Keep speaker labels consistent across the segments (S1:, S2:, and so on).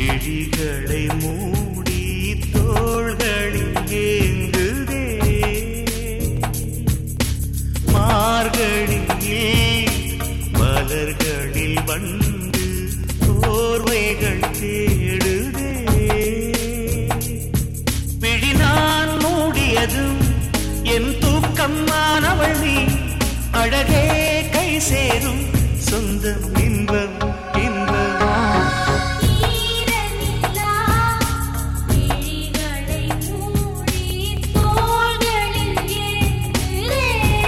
S1: விழிகளை மூடி தோள்களில் ஏங்குதே மார்கழியில் மலர்களில் வந்து போர்வைகள் தேடுதே விழி நான் மூடியதும் என் தூக்கம் மாணவள் நீ அழகே கை சேரும் சொந்தம் இன்பம் இன்பம்
S2: ஈரநிலா விழிகளை மூடி தோள்களில் ஏங்குதே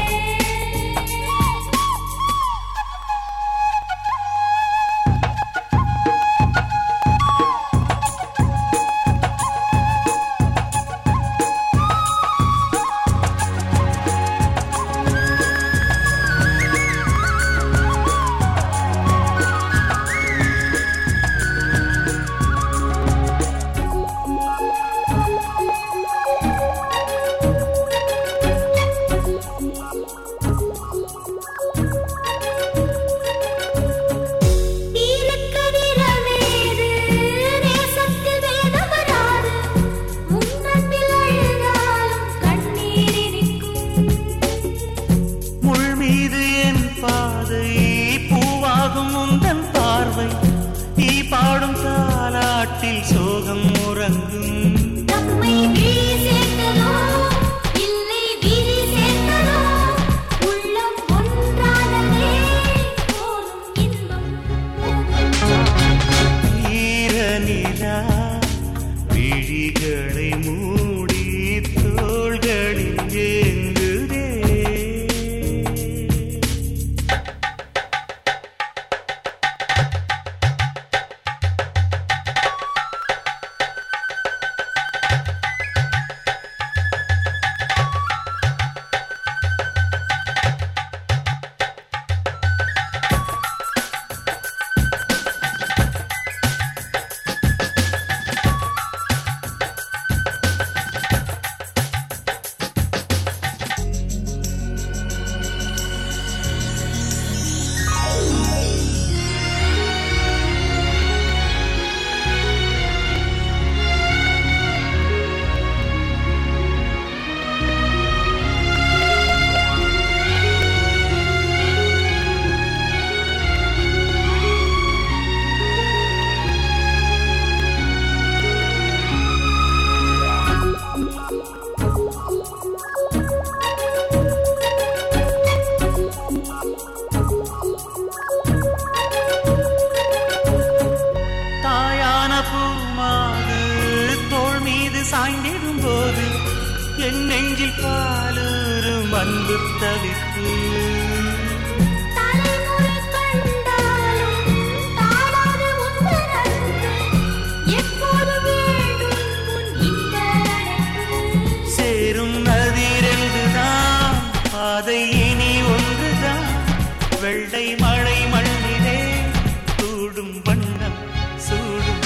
S2: நீலக்கதிரமேது நேசத்தில் வேதமராது முன்னத்தில் அழுதாலும் கண்ணீர் இனிக்கும்
S1: முள் மீது என் பாதை பூவாகும் உந்தன் பார்வை நீ பாடும் தாலாட்டில் சோகம் உறங்கும்
S2: நம்மை விழி சேர்த்ததோ இல்லை விழி சேர்த்ததோ உள்ளம் ஒன்றானதே போதும் இன்பம்
S1: ஈரநிலா விழிகளை மூடி தோள்களில் ஏங்குதே தாயான பூமாது தோள் மீது சாய்ந்திடும் போது என் நெஞ்சில் பாலூரும் அன்பு தவிப்பு
S2: தலைமுறை கண்டாலும் தாழாது உந்தன் அன்பு எப்போது வேண்டும் உன் இந்த அழைப்பு
S1: சேரும் நதிரெண்டுதான் பாதை இனி ஒன்றுதான் வெள்ளை மழை மண்ணிலே சூடும் வண்ணம் சூடும்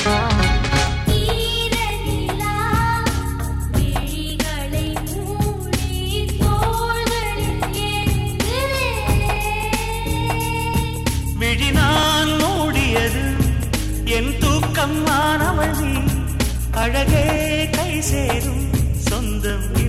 S2: ஈரநிலா விழிகளை மூடி தோள்களில் ஏங்குதே
S1: விழி நான் மூடியது என் தூக்கம் மாணவள் நீ அழகே கை சேரும் சொந்தம்